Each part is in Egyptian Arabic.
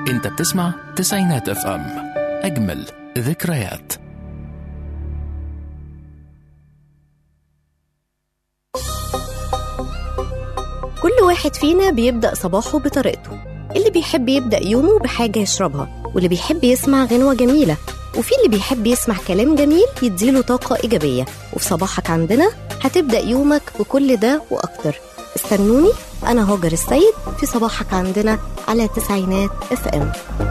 انت بتسمع تسعينات اف ام اجمل ذكريات كل واحد فينا بيبدأ صباحه بطريقته اللي بيحب يبدأ يومه بحاجة يشربها واللي بيحب يسمع غنوة جميلة وفي اللي بيحب يسمع كلام جميل يديله طاقة إيجابية وفي صباحك عندنا هتبدأ يومك بكل ده وأكتر استنوني أنا هاجر السيد في صباحك عندنا على تسعينات اف ام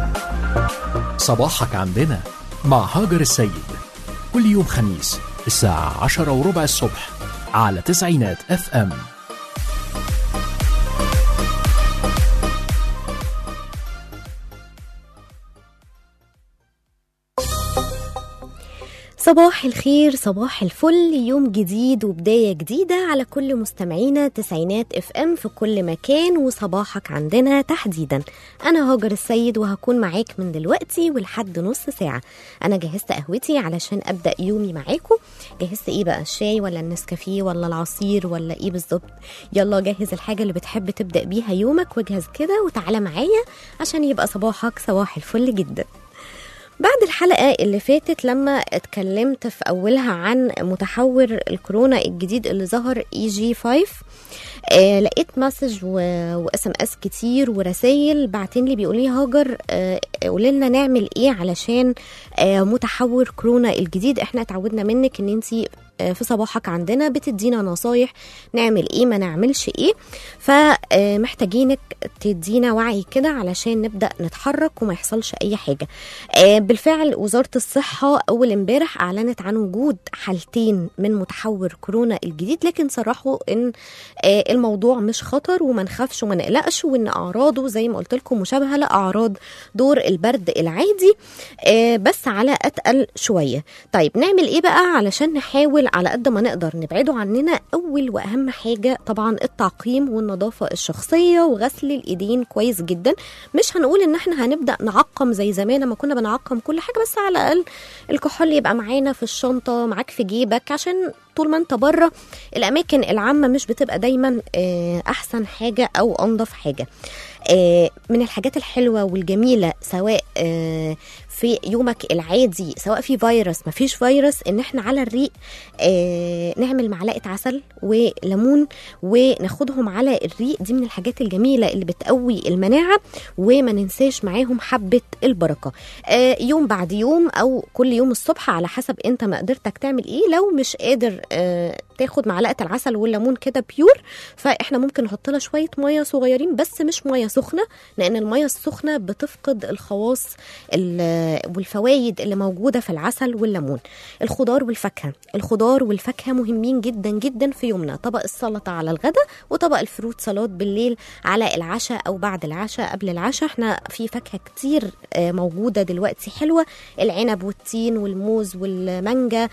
صباحك عندنا مع هاجر السيد كل يوم خميس الساعة عشرة وربع الصبح على تسعينات اف ام صباح الخير صباح الفل يوم جديد وبداية جديدة على كل مستمعينا تسعينات اف ام في كل مكان وصباحك عندنا تحديدا انا هاجر السيد وهكون معاك من دلوقتي ولحد نص ساعة انا جهزت قهوتي علشان ابدأ يومي معاكم جهزت ايه بقى الشاي ولا النسكافيه ولا العصير ولا ايه بالظبط يلا جهز الحاجة اللي بتحب تبدأ بيها يومك واجهز كده وتعالى معايا عشان يبقى صباحك صباح الفل جدا بعد الحلقة اللي فاتت لما اتكلمت في أولها عن متحور الكورونا الجديد اللي ظهر اي جي 5 آه لقيت مسج واس ام اس كتير ورسايل بعتين لي بيقول لي هاجر آه قولي لنا نعمل ايه علشان آه متحور كورونا الجديد احنا اتعودنا منك ان انتي في صباحك عندنا بتدينا نصايح نعمل ايه ما نعملش ايه فمحتاجينك تدينا وعي كده علشان نبدا نتحرك وما يحصلش اي حاجه بالفعل وزاره الصحه اول امبارح اعلنت عن وجود حالتين من متحور كورونا الجديد لكن صرحوا ان الموضوع مش خطر وما نخافش وما نقلقش وان اعراضه زي ما قلت لكم مشابهه لاعراض دور البرد العادي بس على اتقل شويه طيب نعمل ايه بقى علشان نحاول على قد ما نقدر نبعده عننا اول واهم حاجه طبعا التعقيم والنظافه الشخصيه وغسل الايدين كويس جدا مش هنقول ان احنا هنبدا نعقم زي زمان لما كنا بنعقم كل حاجه بس على الاقل الكحول يبقى معانا في الشنطه معاك في جيبك عشان طول ما انت بره الاماكن العامه مش بتبقى دايما احسن حاجه او انظف حاجه من الحاجات الحلوه والجميله سواء في يومك العادي سواء في فيروس ما فيش فيروس ان احنا على الريق نعمل معلقه عسل وليمون وناخدهم على الريق دي من الحاجات الجميله اللي بتقوي المناعه وما ننساش معاهم حبه البركه يوم بعد يوم او كل يوم الصبح على حسب انت مقدرتك تعمل ايه لو مش قادر تاخد معلقه العسل والليمون كده بيور فاحنا ممكن نحط لها شويه ميه صغيرين بس مش ميه سخنه لان الميه السخنه بتفقد الخواص والفوائد اللي موجوده في العسل والليمون الخضار والفاكهه الخضار والفاكهه مهمين جدا جدا في يومنا طبق السلطه على الغداء وطبق الفروت سلطات بالليل على العشاء او بعد العشاء قبل العشاء احنا في فاكهه كتير موجوده دلوقتي حلوه العنب والتين والموز والمانجا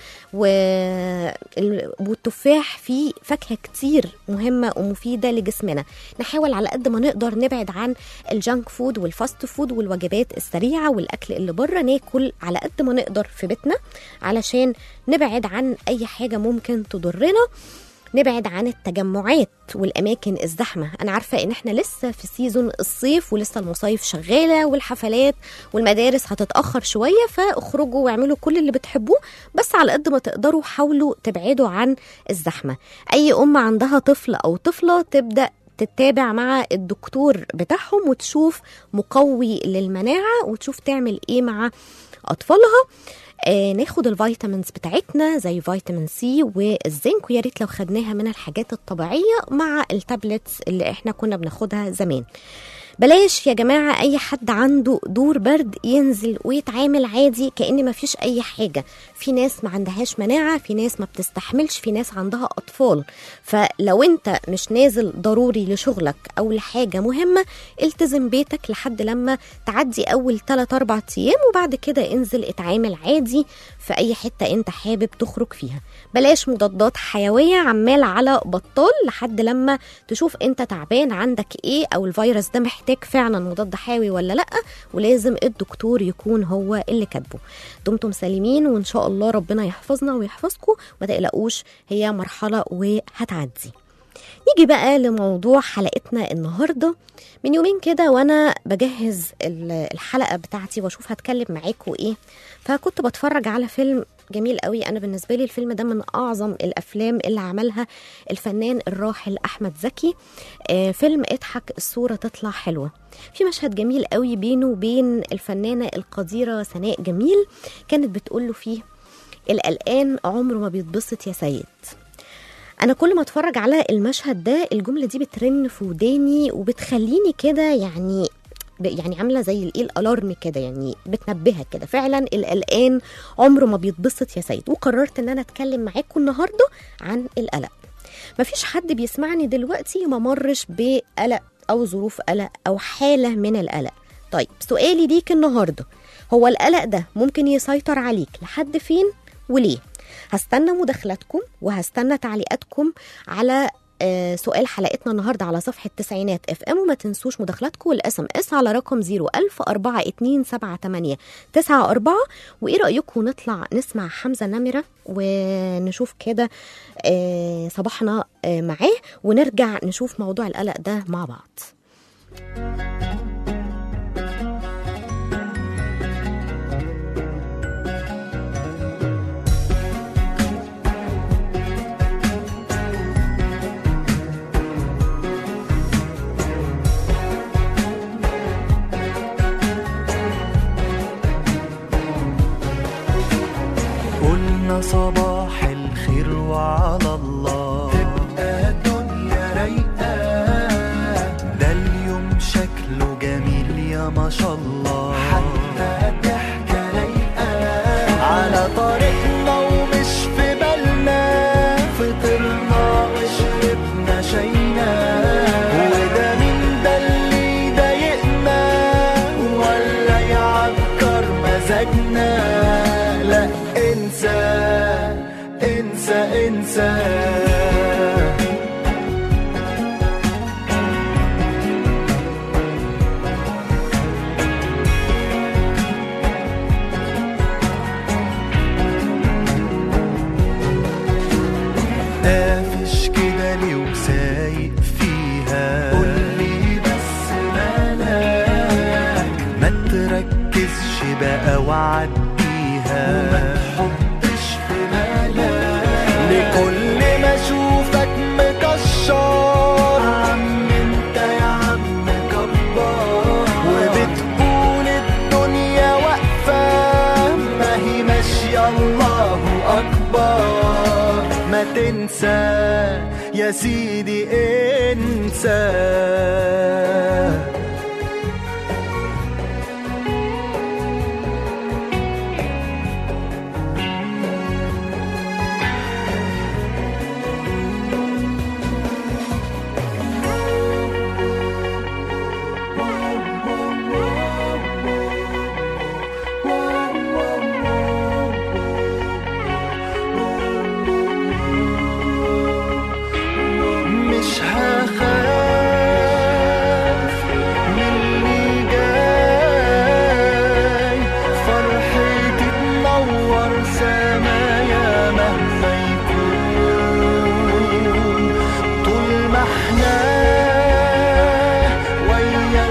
والتفاح في فاكهه كتير مهمه ومفيده لجسمنا نحاول على قد ما نقدر نبعد عن الجانك فود والفاست فود والوجبات السريعه والاكل اللي بره ناكل على قد ما نقدر في بيتنا علشان نبعد عن اي حاجه ممكن تضرنا نبعد عن التجمعات والاماكن الزحمه انا عارفه ان احنا لسه في سيزون الصيف ولسه المصايف شغاله والحفلات والمدارس هتتاخر شويه فاخرجوا واعملوا كل اللي بتحبوه بس على قد ما تقدروا حاولوا تبعدوا عن الزحمه اي ام عندها طفل او طفله تبدا تتابع مع الدكتور بتاعهم وتشوف مقوي للمناعه وتشوف تعمل ايه مع اطفالها آه ناخد الفيتامينز بتاعتنا زي فيتامين سي والزنك ويا ريت لو خدناها من الحاجات الطبيعيه مع التابلتس اللي احنا كنا بناخدها زمان بلاش يا جماعة أي حد عنده دور برد ينزل ويتعامل عادي كأن ما فيش أي حاجة في ناس ما عندهاش مناعة في ناس ما بتستحملش في ناس عندها أطفال فلو أنت مش نازل ضروري لشغلك أو لحاجة مهمة التزم بيتك لحد لما تعدي أول 3 4 أيام وبعد كده انزل اتعامل عادي في أي حتة أنت حابب تخرج فيها بلاش مضادات حيوية عمال على بطال لحد لما تشوف أنت تعبان عندك إيه أو الفيروس ده محتاج فعلا مضاد حيوي ولا لأ ولازم الدكتور يكون هو اللي كاتبه دمتم سالمين وإن شاء الله ربنا يحفظنا ويحفظكم ما تقلقوش هي مرحلة وهتعدي نيجي بقى لموضوع حلقتنا النهارده من يومين كده وانا بجهز ال- الحلقه بتاعتي واشوف هتكلم معاكم ايه فكنت بتفرج على فيلم جميل قوي انا بالنسبه لي الفيلم ده من اعظم الافلام اللي عملها الفنان الراحل احمد زكي آه، فيلم اضحك الصوره تطلع حلوه في مشهد جميل قوي بينه وبين الفنانه القديره سناء جميل كانت بتقول له فيه القلقان عمره ما بيتبسط يا سيد انا كل ما اتفرج على المشهد ده الجمله دي بترن في وداني وبتخليني كده يعني ب- يعني عامله زي الايه الالارم كده يعني بتنبهك كده فعلا القلقان عمره ما بيتبسط يا سيد وقررت ان انا اتكلم معاكم النهارده عن القلق مفيش حد بيسمعني دلوقتي ما مرش بقلق او ظروف قلق او حاله من القلق طيب سؤالي ليك النهارده هو القلق ده ممكن يسيطر عليك لحد فين وليه هستنى مداخلاتكم وهستنى تعليقاتكم على آه، سؤال حلقتنا النهارده على صفحه تسعينات اف ام وما تنسوش مداخلاتكم والاس ام اس على رقم 01000 4278 94 وايه رايكم نطلع نسمع حمزه نمره ونشوف كده آه، صباحنا آه، معاه ونرجع نشوف موضوع القلق ده مع بعض قلنا صباح الخير وعلى الله تبقى الدنيا رايقة ده اليوم شكله جميل يا ما شاء الله حتى الضحكة رايقة على طريقنا ومش في بالنا فطرنا وشربنا شاينا وده مين ده اللي يضايقنا ولا يعكر مزاجنا لا انسى انسى انسى قافش كده ليه وسايق فيها قولي بس مالك ما تركزش بقى وعديها وما تحطش في بالك لكل ما اشوفك مكشر عم انت يا عم كبار وبتقول الدنيا واقفة ما هي ماشية الله أكبر ما تنسى يا سيدي انسى مش هخاف من اللي جاي فرحتي تنور سمايا مهما يكون طول ما احنا ويا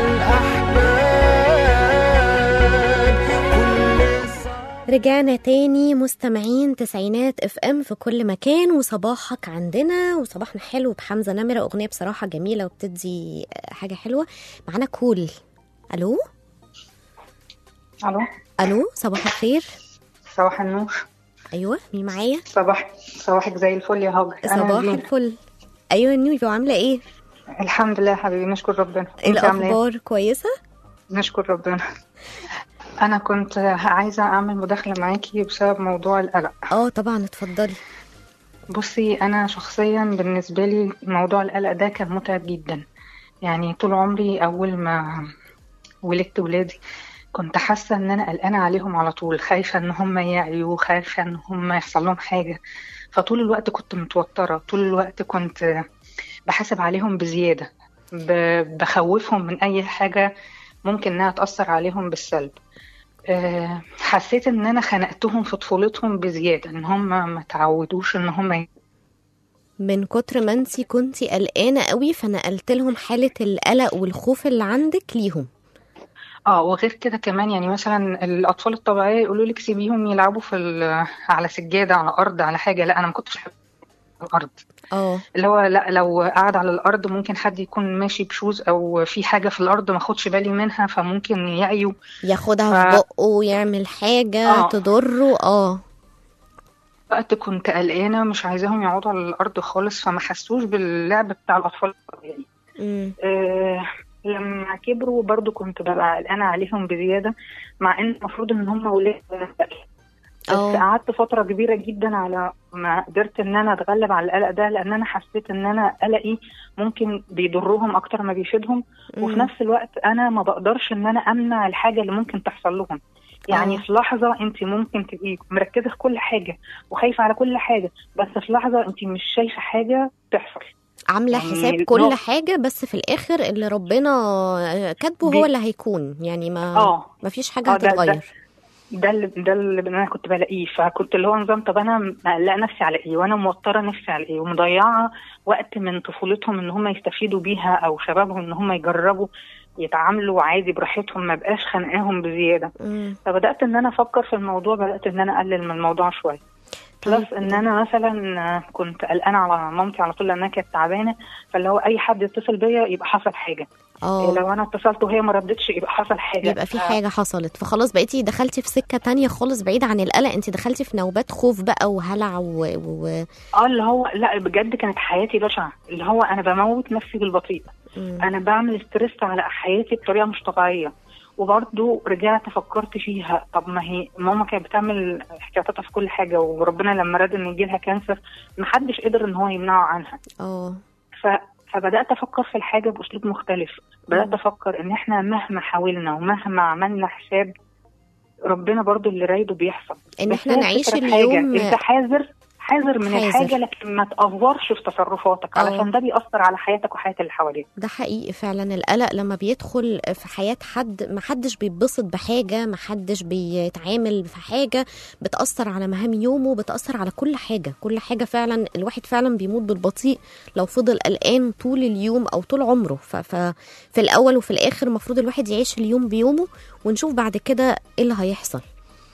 الأحباب كل صعب رجعنا تاني مستمعين تسعينات اف ام في كل مكان وصباحك عندنا وصباحنا حلو بحمزه نمره اغنيه بصراحه جميله وبتدي حاجه حلوه معانا كول الو الو الو صباح الخير صباح النور ايوه مين معايا صباح صباحك زي الفل يا هاجر أنا صباح نبيل. الفل ايوه نيوي عامله ايه الحمد لله يا حبيبي نشكر ربنا ايه انت عامله ايه الاخبار كويسه نشكر ربنا انا كنت عايزه اعمل مداخله معاكي بسبب موضوع القلق اه طبعا اتفضلي بصي انا شخصيا بالنسبه لي موضوع القلق ده كان متعب جدا يعني طول عمري اول ما ولدت ولادي كنت حاسه ان انا قلقانه عليهم على طول خايفه ان هم يعيوا خايفه ان هم يحصل لهم حاجه فطول الوقت كنت متوتره طول الوقت كنت بحاسب عليهم بزياده ب- بخوفهم من اي حاجه ممكن انها تاثر عليهم بالسلب آه، حسيت ان انا خنقتهم في طفولتهم بزياده ان هم ما تعودوش ان هم ي- من كتر ما انتي كنتي قلقانه قوي فنقلت لهم حاله القلق والخوف اللي عندك ليهم اه وغير كده كمان يعني مثلا الاطفال الطبيعيه يقولوا لك سيبيهم يلعبوا في ال- على سجاده على ارض على حاجه لا انا ما كنتش بحب الارض اه اللي هو لا لو قاعد على الارض ممكن حد يكون ماشي بشوز او في حاجه في الارض ما اخدش بالي منها فممكن يعيوا ياخدها ف- في بقه يعمل حاجه آه. تضره اه وقت كنت قلقانه مش عايزاهم يقعدوا على الارض خالص فما حسوش باللعب بتاع الاطفال الطبيعي امم آه لما كبروا برضو كنت ببقى قلقانه عليهم بزياده مع ان المفروض ان هم ولاد بس اه قعدت فترة كبيرة جدا على ما قدرت ان انا اتغلب على القلق ده لان انا حسيت ان انا قلقي ممكن بيضرهم اكتر ما بيفيدهم وفي مم. نفس الوقت انا ما بقدرش ان انا امنع الحاجة اللي ممكن تحصل لهم يعني آه. في لحظة انت ممكن تبقي مركزة في كل حاجة وخايفة على كل حاجة بس في لحظة انت مش شايفة حاجة تحصل عامله يعني حساب كل نوع- حاجه بس في الاخر اللي ربنا كاتبه بي- هو اللي هيكون يعني ما اه ما فيش حاجه اه ده ده هتتغير ده اللي ده اللي انا كنت بلاقيه فكنت اللي هو نظام طب انا مقلقه نفسي على ايه وانا موتره نفسي على ايه ومضيعه وقت من طفولتهم ان هم يستفيدوا بيها او شبابهم ان هم يجربوا يتعاملوا عادي براحتهم ما بقاش خانقاهم بزياده مم. فبدات ان انا افكر في الموضوع بدات ان انا اقلل من الموضوع شويه طيب. بلس ان انا مثلا كنت قلقانه على مامتي على طول لانها كانت تعبانه فاللي هو اي حد يتصل بيا يبقى حصل حاجه اه لو انا اتصلت وهي ما ردتش يبقى حصل حاجه يبقى في ف- حاجة حصلت فخلاص بقيتي دخلتي في سكة تانية خالص بعيد عن القلق انت دخلتي في نوبات خوف بقى وهلع و... و... اه اللي هو لا بجد كانت حياتي بشعه اللي هو انا بموت نفسي بالبطيء مم. انا بعمل ستريس على حياتي بطريقه مش طبيعيه وبرضه رجعت فكرت فيها طب ما هي ماما كانت بتعمل احتياطاتها في كل حاجه وربنا لما راد ان يجيلها كانسر محدش قدر ان هو يمنعه عنها اه ف... فبدات افكر في الحاجه باسلوب مختلف بدات مم. افكر ان احنا مهما حاولنا ومهما عملنا حساب ربنا برضو اللي رايده بيحصل ان بس احنا هي نعيش الفكرة في حاجة، اليوم انت حذر حذر من حذر. الحاجه لكن ما تافورش في تصرفاتك اه. علشان ده بيأثر على حياتك وحياه اللي حواليك ده حقيقي فعلا القلق لما بيدخل في حياة حد محدش بيتبسط بحاجة محدش بيتعامل في حاجة بتأثر على مهام يومه بتأثر على كل حاجة كل حاجة فعلا الواحد فعلا بيموت بالبطيء لو فضل قلقان طول اليوم أو طول عمره ففي الأول وفي الآخر المفروض الواحد يعيش اليوم بيومه ونشوف بعد كده ايه اللي هيحصل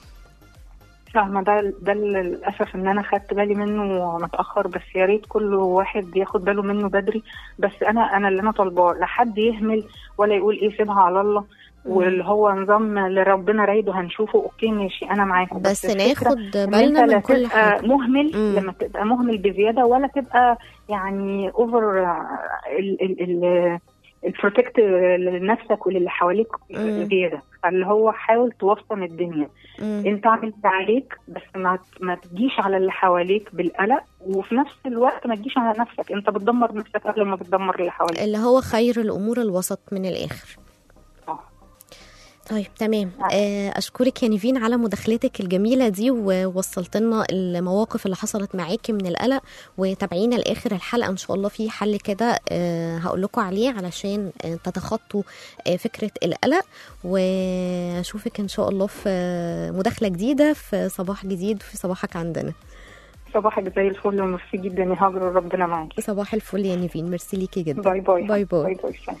فاهمة ده ده اللي للأسف إن أنا خدت بالي منه متأخر بس يا ريت كل واحد ياخد باله منه بدري بس أنا أنا اللي أنا طالباه لا حد يهمل ولا يقول إيه سيبها على الله واللي هو نظام اللي ربنا رايده هنشوفه أوكي ماشي أنا معاكم بس الفكرة ناخد إن أنت بالنا لا من كل تبقى حاجة مهمل مم. لما تبقى مهمل بزيادة ولا تبقى يعني أوفر ال ال ال البروتكت لنفسك وللي حواليك مم. زيادة فاللي هو حاول توسطن الدنيا مم. انت اعمل اللي عليك بس ما ما تجيش على اللي حواليك بالقلق وفي نفس الوقت ما تجيش على نفسك انت بتدمر نفسك قبل ما بتدمر اللي حواليك اللي هو خير الأمور الوسط من الآخر اه. طيب تمام آه. آه، اشكرك يا نيفين على مداخلتك الجميله دي ووصلت لنا المواقف اللي حصلت معاكي من القلق وتابعينا لاخر الحلقه ان شاء الله في حل كده آه، هقول لكم عليه علشان آه، تتخطوا آه، فكره القلق واشوفك ان شاء الله في مداخله جديده في صباح جديد في صباحك عندنا صباحك زي الفل وميرسي جدا يا هاجر ربنا معاك صباح الفل يا نيفين ميرسي ليكي جدا باي باي باي باي. باي, باي. سلام.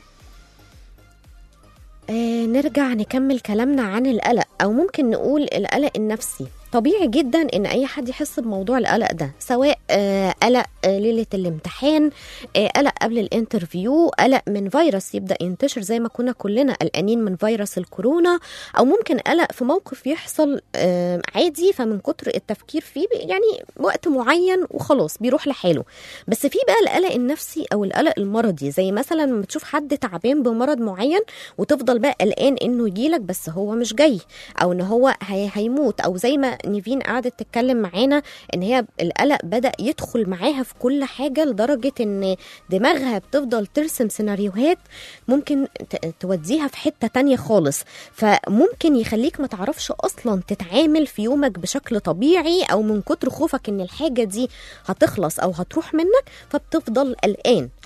آه نرجع نكمل كلامنا عن القلق او ممكن نقول القلق النفسي طبيعي جدا ان اي حد يحس بموضوع القلق ده سواء آه قلق آه ليله الامتحان آه قلق قبل الانترفيو قلق من فيروس يبدا ينتشر زي ما كنا كلنا قلقانين من فيروس الكورونا او ممكن قلق في موقف يحصل آه عادي فمن كتر التفكير فيه بي- يعني وقت معين وخلاص بيروح لحاله بس في بقى القلق النفسي او القلق المرضي زي مثلا لما تشوف حد تعبان بمرض معين وتفضل بقى قلقان انه يجيلك بس هو مش جاي او ان هو هي هيموت او زي ما نيفين قعدت تتكلم معانا ان هي القلق بدا يدخل معاها في كل حاجه لدرجه ان دماغها بتفضل ترسم سيناريوهات ممكن ت- توديها في حته تانية خالص فممكن يخليك ما تعرفش اصلا تتعامل في يومك بشكل طبيعي او من كتر خوفك ان الحاجه دي هتخلص او هتروح منك فبتفضل قلقان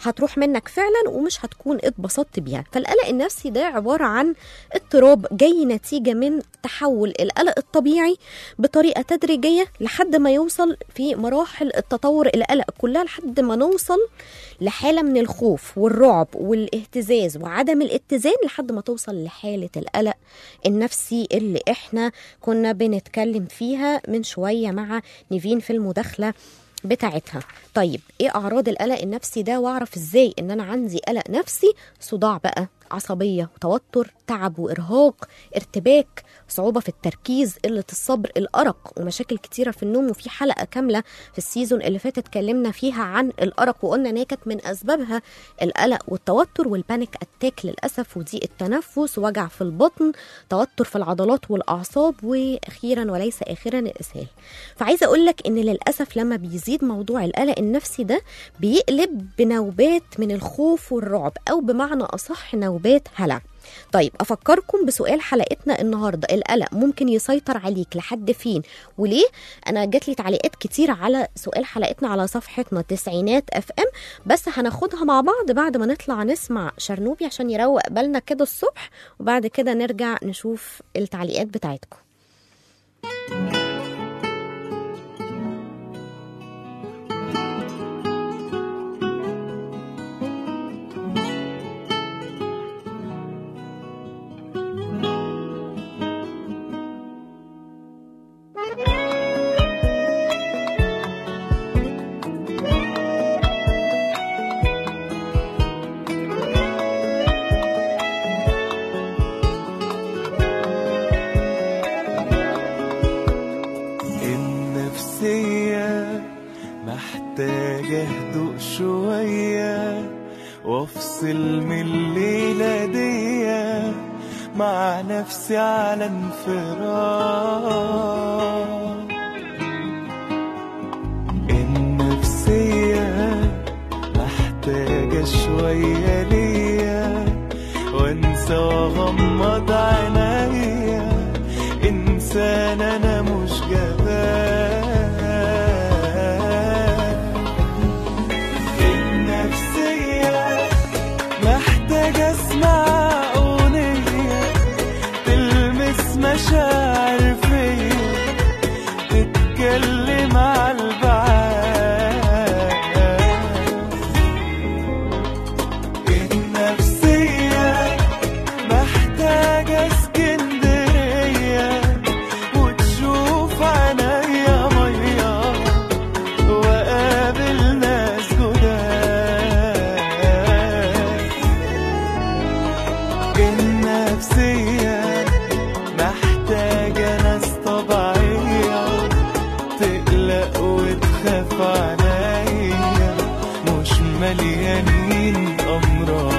هتروح منك فعلا ومش هتكون اتبسطت بيها فالقلق النفسي ده عباره عن اضطراب جاي نتيجه من تحول القلق الطبيعي بطريقه تدريجيه لحد ما يوصل في مراحل التطور القلق كلها لحد ما نوصل لحاله من الخوف والرعب والاهتزاز وعدم الاتزان لحد ما توصل لحاله القلق النفسي اللي احنا كنا بنتكلم فيها من شويه مع نيفين في المداخله بتاعتها طيب ايه اعراض القلق النفسي ده واعرف ازاي ان انا عندي قلق نفسي صداع بقى عصبيه وتوتر تعب وارهاق ارتباك صعوبه في التركيز قله الصبر الارق ومشاكل كتيره في النوم وفي حلقه كامله في السيزون اللي فات اتكلمنا فيها عن الارق وقلنا ان هي كانت من اسبابها القلق والتوتر والبانيك اتاك للاسف وضيق التنفس وجع في البطن توتر في العضلات والاعصاب واخيرا وليس اخرا الاسهال فعايزه اقول لك ان للاسف لما بيزيد موضوع القلق النفسي ده بيقلب بنوبات من الخوف والرعب او بمعنى اصح نوبات هلع طيب افكركم بسؤال حلقتنا النهارده القلق ممكن يسيطر عليك لحد فين وليه انا جات لي تعليقات كتير على سؤال حلقتنا على صفحتنا تسعينات اف ام بس هناخدها مع بعض بعد ما نطلع نسمع شرنوبي عشان يروق بالنا كده الصبح وبعد كده نرجع نشوف التعليقات بتاعتكم النفسية محتاجة هدوء شوية وافصل من الليلة دي مع نفسي على انفراد النفسية محتاجة شوية ليا وانسى واغمض عينيا انسان انا مش جبان النفسية محتاجة اسمع اغنية تلمس مشاعر فيا تتكلم على البعاد النفسية محتاجة اسكندرية وتشوف عينيا مية وقابل ناس جداد النفسية محتاجة ناس طبيعية تقلق وتخاف عليا مش مليانين أمراض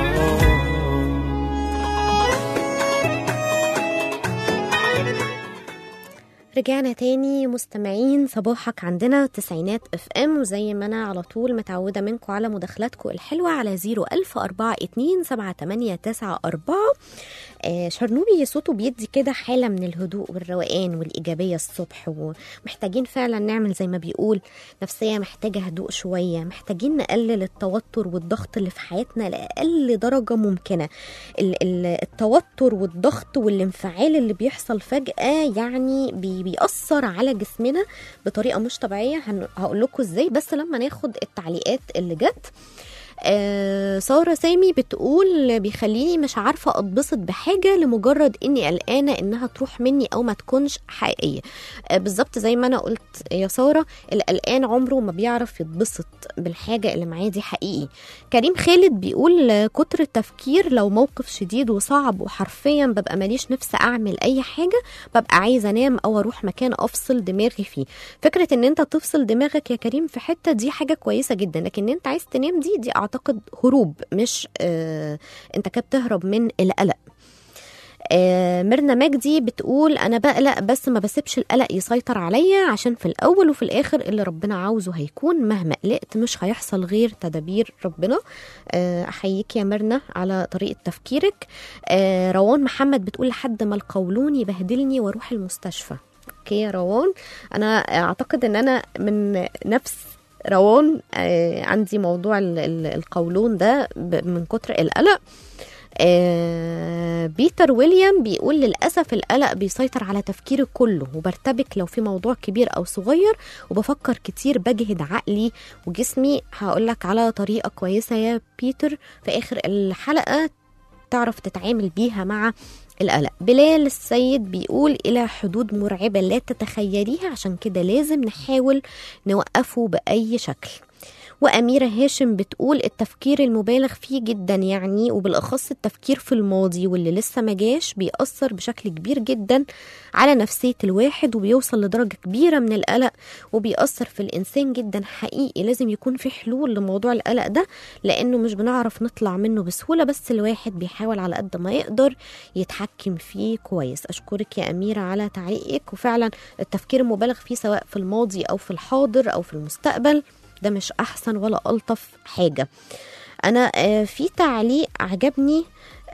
رجعنا تاني مستمعين صباحك عندنا تسعينات اف ام وزي ما انا على طول متعودة منكم على مداخلاتكم الحلوة على زيرو ألف أربعة اتنين سبعة تمانية تسعة أربعة آه شرنوبي صوته بيدي كده حالة من الهدوء والروقان والإيجابية الصبح ومحتاجين فعلا نعمل زي ما بيقول نفسية محتاجة هدوء شوية محتاجين نقلل التوتر والضغط اللي في حياتنا لأقل درجة ممكنة ال- ال- التوتر والضغط والانفعال اللي بيحصل فجأة يعني بي بيأثر على جسمنا بطريقة مش طبيعية هقول لكم ازاي بس لما ناخد التعليقات اللي جت آه سارة سامي بتقول بيخليني مش عارفة أتبسط بحاجة لمجرد إني قلقانة إنها تروح مني أو ما تكونش حقيقية آه بالظبط زي ما أنا قلت يا سارة القلقان عمره ما بيعرف يتبسط بالحاجة اللي معاه دي حقيقي كريم خالد بيقول آه، كتر التفكير لو موقف شديد وصعب وحرفيا ببقى ماليش نفس أعمل أي حاجة ببقى عايزة أنام أو أروح مكان أفصل دماغي فيه فكرة إن أنت تفصل دماغك يا كريم في حتة دي حاجة كويسة جدا لكن أنت عايز تنام دي دي أعتقد هروب مش آه أنت كده بتهرب من القلق آه، ميرنا مجدي بتقول انا بقلق بس ما بسيبش القلق يسيطر عليا عشان في الاول وفي الاخر اللي ربنا عاوزه هيكون مهما قلقت مش هيحصل غير تدابير ربنا آه، احييك يا ميرنا على طريقه تفكيرك آه، روان محمد بتقول لحد ما القولون يبهدلني واروح المستشفى اوكي يا روان انا اعتقد ان انا من نفس روان آه عندي موضوع ال- ال- القولون ده ب- من كتر القلق آه بيتر ويليام بيقول للأسف القلق بيسيطر على تفكيري كله وبرتبك لو في موضوع كبير أو صغير وبفكر كتير بجهد عقلي وجسمي هقولك على طريقة كويسة يا بيتر في آخر الحلقة تعرف تتعامل بيها مع القلق بلال السيد بيقول إلى حدود مرعبة لا تتخيليها عشان كده لازم نحاول نوقفه بأي شكل وأميرة هاشم بتقول التفكير المبالغ فيه جدا يعني وبالأخص التفكير في الماضي واللي لسه ما جاش بيأثر بشكل كبير جدا على نفسية الواحد وبيوصل لدرجة كبيرة من القلق وبيأثر في الإنسان جدا حقيقي لازم يكون في حلول لموضوع القلق ده لأنه مش بنعرف نطلع منه بسهولة بس الواحد بيحاول على قد ما يقدر يتحكم فيه كويس أشكرك يا أميرة على تعليقك وفعلا التفكير المبالغ فيه سواء في الماضي أو في الحاضر أو في المستقبل ده مش احسن ولا الطف حاجه انا آه، في تعليق عجبني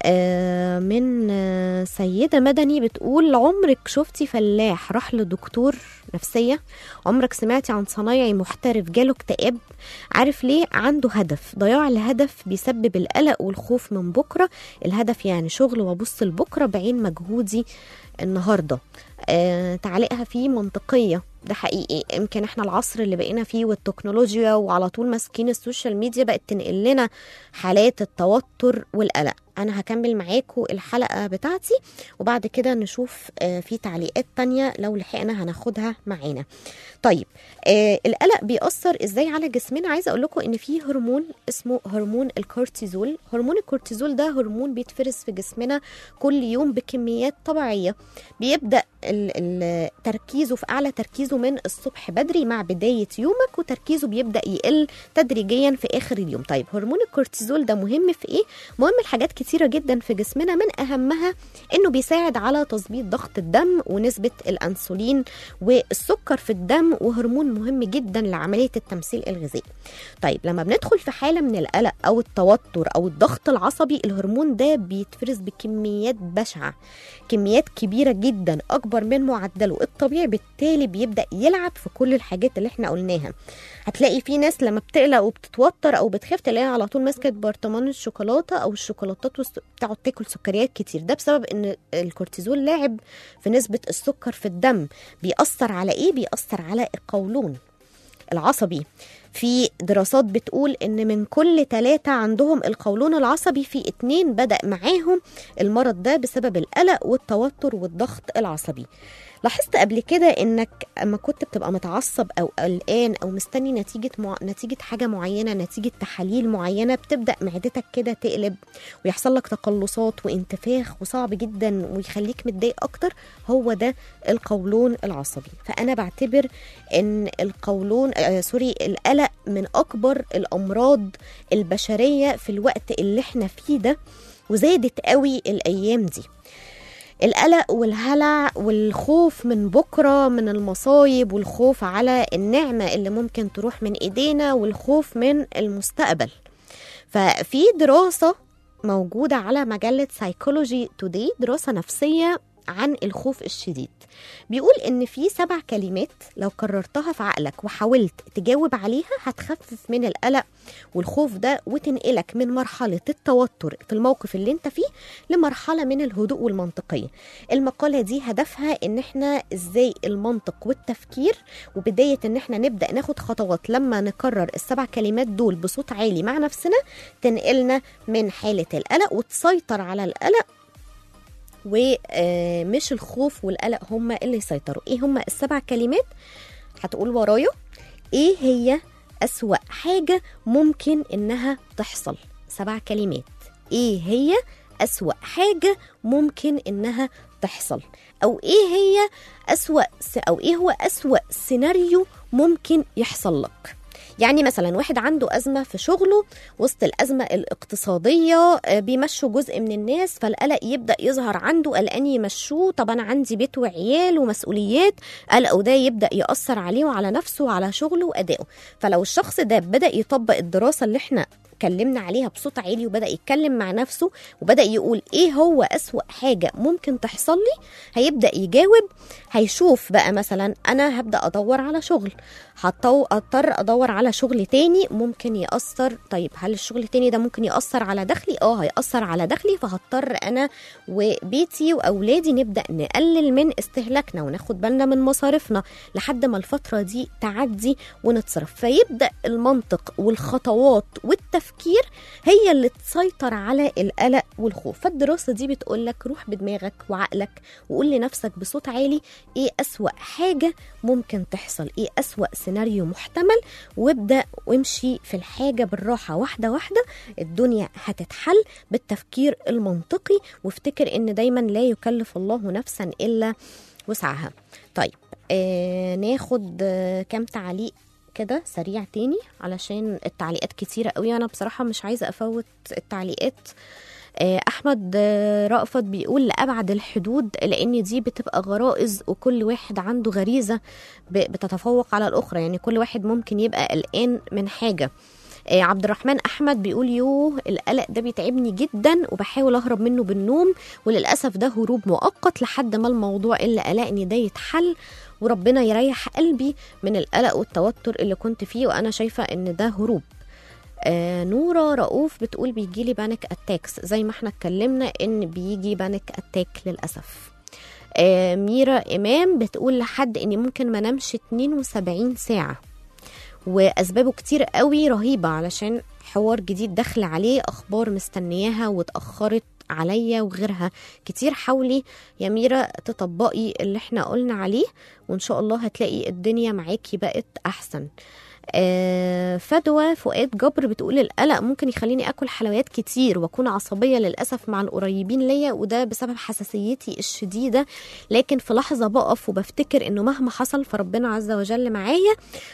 آه، من آه، سيدة مدني بتقول عمرك شفتي فلاح راح لدكتور نفسية عمرك سمعتي عن صنايعي محترف جاله اكتئاب عارف ليه عنده هدف ضياع الهدف بيسبب القلق والخوف من بكرة الهدف يعني شغل وابص لبكرة بعين مجهودي النهارده آه تعليقها فيه منطقيه ده حقيقي يمكن احنا العصر اللي بقينا فيه والتكنولوجيا وعلى طول ماسكين السوشيال ميديا بقت تنقل لنا حالات التوتر والقلق انا هكمل معاكم الحلقه بتاعتي وبعد كده نشوف آه في تعليقات تانية لو لحقنا هناخدها معانا طيب آه القلق بيأثر ازاي على جسمنا عايزه اقول لكم ان في هرمون اسمه هرمون الكورتيزول هرمون الكورتيزول ده هرمون بيتفرز في جسمنا كل يوم بكميات طبيعيه بيبدا ال- ال- تركيزه في اعلى تركيزه من الصبح بدري مع بدايه يومك وتركيزه بيبدا يقل تدريجيا في اخر اليوم طيب هرمون الكورتيزول ده مهم في ايه مهم لحاجات كتيره جدا في جسمنا من اهمها انه بيساعد على تظبيط ضغط الدم ونسبه الانسولين والسكر في الدم وهرمون مهم جدا لعمليه التمثيل الغذائي طيب لما بندخل في حاله من القلق او التوتر او الضغط العصبي الهرمون ده بيتفرز بكميات بشعه كميات كبيره جدا اكبر من معدله الطبيعي بالتالي بيبدا يلعب في كل الحاجات اللي احنا قلناها هتلاقي في ناس لما بتقلق وبتتوتر او بتخاف تلاقيها على طول ماسكه برطمان الشوكولاته او الشوكولاتات وست- بتقعد تاكل سكريات كتير ده بسبب ان الكورتيزول لاعب في نسبه السكر في الدم بيأثر على ايه بيأثر على القولون العصبي في دراسات بتقول ان من كل ثلاثة عندهم القولون العصبي في اتنين بدأ معاهم المرض ده بسبب القلق والتوتر والضغط العصبي لاحظت قبل كده انك اما كنت بتبقى متعصب او قلقان او مستني نتيجه مع... نتيجه حاجه معينه نتيجه تحاليل معينه بتبدا معدتك كده تقلب ويحصل لك تقلصات وانتفاخ وصعب جدا ويخليك متضايق اكتر هو ده القولون العصبي فانا بعتبر ان القولون آه سوري القلق من اكبر الامراض البشريه في الوقت اللي احنا فيه ده وزادت قوي الايام دي القلق والهلع والخوف من بكرة من المصايب والخوف على النعمة اللي ممكن تروح من ايدينا والخوف من المستقبل ففي دراسة موجودة على مجلة سايكولوجي توداي دراسة نفسية عن الخوف الشديد بيقول ان في سبع كلمات لو كررتها في عقلك وحاولت تجاوب عليها هتخفف من القلق والخوف ده وتنقلك من مرحلة التوتر في الموقف اللي انت فيه لمرحلة من الهدوء والمنطقية المقالة دي هدفها ان احنا ازاي المنطق والتفكير وبداية ان احنا نبدأ ناخد خطوات لما نكرر السبع كلمات دول بصوت عالي مع نفسنا تنقلنا من حالة القلق وتسيطر على القلق ومش الخوف والقلق هما اللي يسيطروا ايه هما السبع كلمات هتقول ورايا ايه هي أسوأ حاجة ممكن إنها تحصل سبع كلمات إيه هي أسوأ حاجة ممكن إنها تحصل أو إيه هي أسوأ أو إيه هو أسوأ سيناريو ممكن يحصل لك يعني مثلا واحد عنده أزمة في شغله وسط الأزمة الاقتصادية بيمشوا جزء من الناس فالقلق يبدأ يظهر عنده قلقان يمشوه طب أنا عندي بيت وعيال ومسؤوليات قلقه ده يبدأ يأثر عليه وعلى نفسه وعلى شغله وأدائه فلو الشخص ده بدأ يطبق الدراسة اللي احنا اتكلمنا عليها بصوت عالي وبدا يتكلم مع نفسه وبدا يقول ايه هو اسوا حاجه ممكن تحصل لي هيبدا يجاوب هيشوف بقى مثلا انا هبدا ادور على شغل هضطر اضطر ادور على شغل تاني ممكن ياثر طيب هل الشغل التاني ده ممكن ياثر على دخلي اه هياثر على دخلي فهضطر انا وبيتي واولادي نبدا نقلل من استهلاكنا وناخد بالنا من مصاريفنا لحد ما الفتره دي تعدي ونتصرف فيبدا المنطق والخطوات والتفكير هي اللي تسيطر على القلق والخوف فالدراسه دي بتقول لك روح بدماغك وعقلك وقول لنفسك بصوت عالي ايه اسوا حاجه ممكن تحصل ايه اسوا سيناريو محتمل وابدا وامشي في الحاجه بالراحه واحده واحده الدنيا هتتحل بالتفكير المنطقي وافتكر ان دايما لا يكلف الله نفسا الا وسعها طيب آه ناخد آه كام تعليق كده سريع تاني علشان التعليقات كتيرة قوي أنا بصراحة مش عايزة أفوت التعليقات آه، أحمد آه، رأفت بيقول لأبعد الحدود لأن دي بتبقى غرائز وكل واحد عنده غريزة ب- بتتفوق على الأخرى يعني كل واحد ممكن يبقى قلقان من حاجة آه، عبد الرحمن احمد بيقول يوه القلق ده بيتعبني جدا وبحاول اهرب منه بالنوم وللاسف ده هروب مؤقت لحد ما الموضوع اللي قلقني ده يتحل وربنا يريح قلبي من القلق والتوتر اللي كنت فيه وانا شايفه ان ده هروب آه نورة رؤوف بتقول بيجي لي بانيك اتاكس زي ما احنا اتكلمنا ان بيجي بانيك اتاك للاسف آه ميرا امام بتقول لحد اني ممكن ما نمش 72 ساعه واسبابه كتير قوي رهيبه علشان حوار جديد داخل عليه اخبار مستنياها واتاخرت عليا وغيرها كتير حاولي يا ميرا تطبقي اللي احنا قلنا عليه وان شاء الله هتلاقي الدنيا معاكي بقت احسن آه، فدوى فؤاد جبر بتقول القلق ممكن يخليني اكل حلويات كتير واكون عصبيه للاسف مع القريبين ليا وده بسبب حساسيتي الشديده لكن في لحظه بقف وبفتكر انه مهما حصل فربنا عز وجل معايا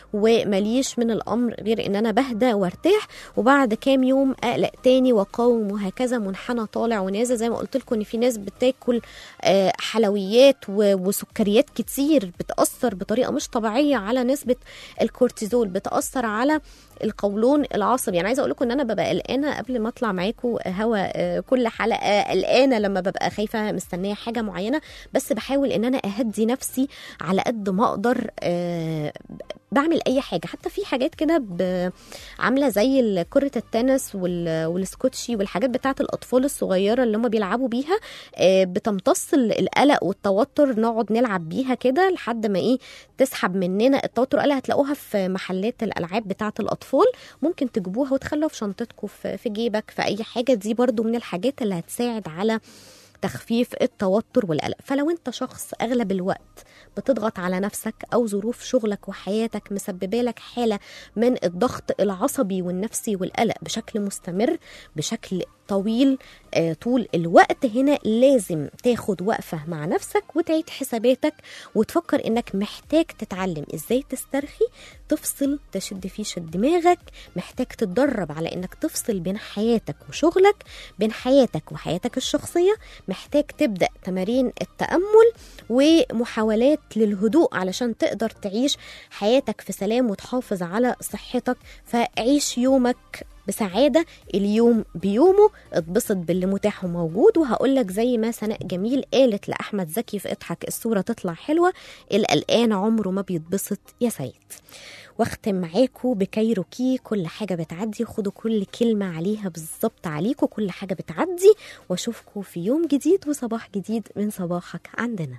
ومليش من الامر غير ان انا بهدى وارتاح وبعد كام يوم اقلق تاني واقاوم وهكذا منحنى طالع ونازل زي ما قلت لكم ان في ناس بتاكل آه، حلويات و- وسكريات كتير بتاثر بطريقه مش طبيعيه على نسبه الكورتيزول بتاثر على القولون العصبي يعني عايزه اقول لكم ان انا ببقى قلقانه قبل ما اطلع معاكم هوا آه، كل حلقه قلقانه لما ببقى خايفه مستنيه حاجه معينه بس بحاول ان انا اهدي نفسي على قد ما اقدر آه، بعمل اي حاجه حتى في حاجات كده ب- عامله زي ال- كره التنس وال- والسكوتشي والحاجات بتاعه الاطفال الصغيره اللي هم بيلعبوا بيها آه، بتمتص ال- القلق والتوتر نقعد نلعب بيها كده لحد ما ايه تسحب مننا التوتر قال هتلاقوها في محلات الالعاب بتاعه الاطفال ممكن تجيبوها وتخلوها في شنطتكم في في جيبك في اي حاجه دي برضو من الحاجات اللي هتساعد على تخفيف التوتر والقلق فلو انت شخص اغلب الوقت بتضغط على نفسك او ظروف شغلك وحياتك مسببه لك حاله من الضغط العصبي والنفسي والقلق بشكل مستمر بشكل طويل آه، طول الوقت هنا لازم تاخد وقفه مع نفسك وتعيد حساباتك وتفكر انك محتاج تتعلم ازاي تسترخي تفصل تشد فيش دماغك محتاج تتدرب على انك تفصل بين حياتك وشغلك بين حياتك وحياتك الشخصيه محتاج تبدا تمارين التامل ومحاولات للهدوء علشان تقدر تعيش حياتك في سلام وتحافظ على صحتك فعيش يومك بسعادة اليوم بيومه اتبسط باللي متاح وموجود وهقول لك زي ما سناء جميل قالت لأحمد زكي في اضحك الصورة تطلع حلوة القلقان عمره ما بيتبسط يا سيد واختم معاكم بكايروكي كل حاجة بتعدي خدوا كل كلمة عليها بالظبط عليكم كل حاجة بتعدي واشوفكم في يوم جديد وصباح جديد من صباحك عندنا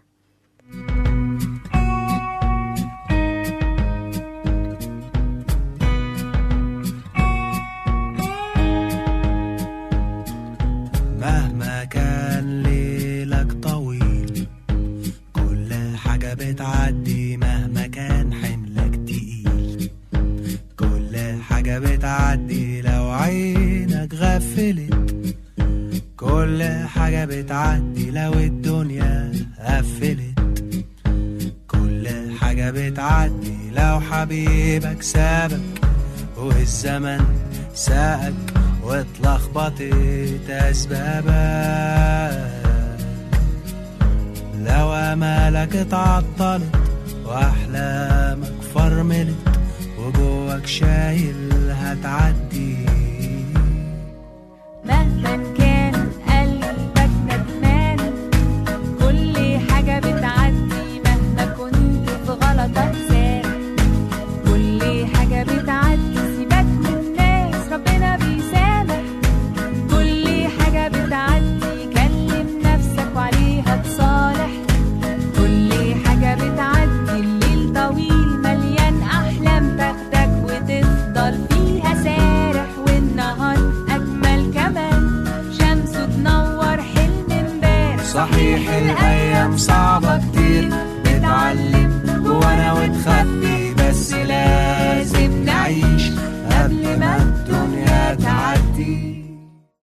مهما كان ليلك طويل كل حاجة بتعدي مهما كان حملك تقيل كل حاجة بتعدي لو عينك غفلت كل حاجة بتعدي لو الدنيا قفلت كل حاجة بتعدي لو حبيبك سابك والزمن ساقك واتلخبطت أسبابك لو أمالك اتعطلت وأحلامك فرملت وجواك شايل هتعدي مهما كان قلبك ندمان كل حاجة بتعدي مهما كنت في غلطك سام كل صحيح الأيام صعبة كتير بتعلم جوانا وتخبي بس لازم نعيش قبل ما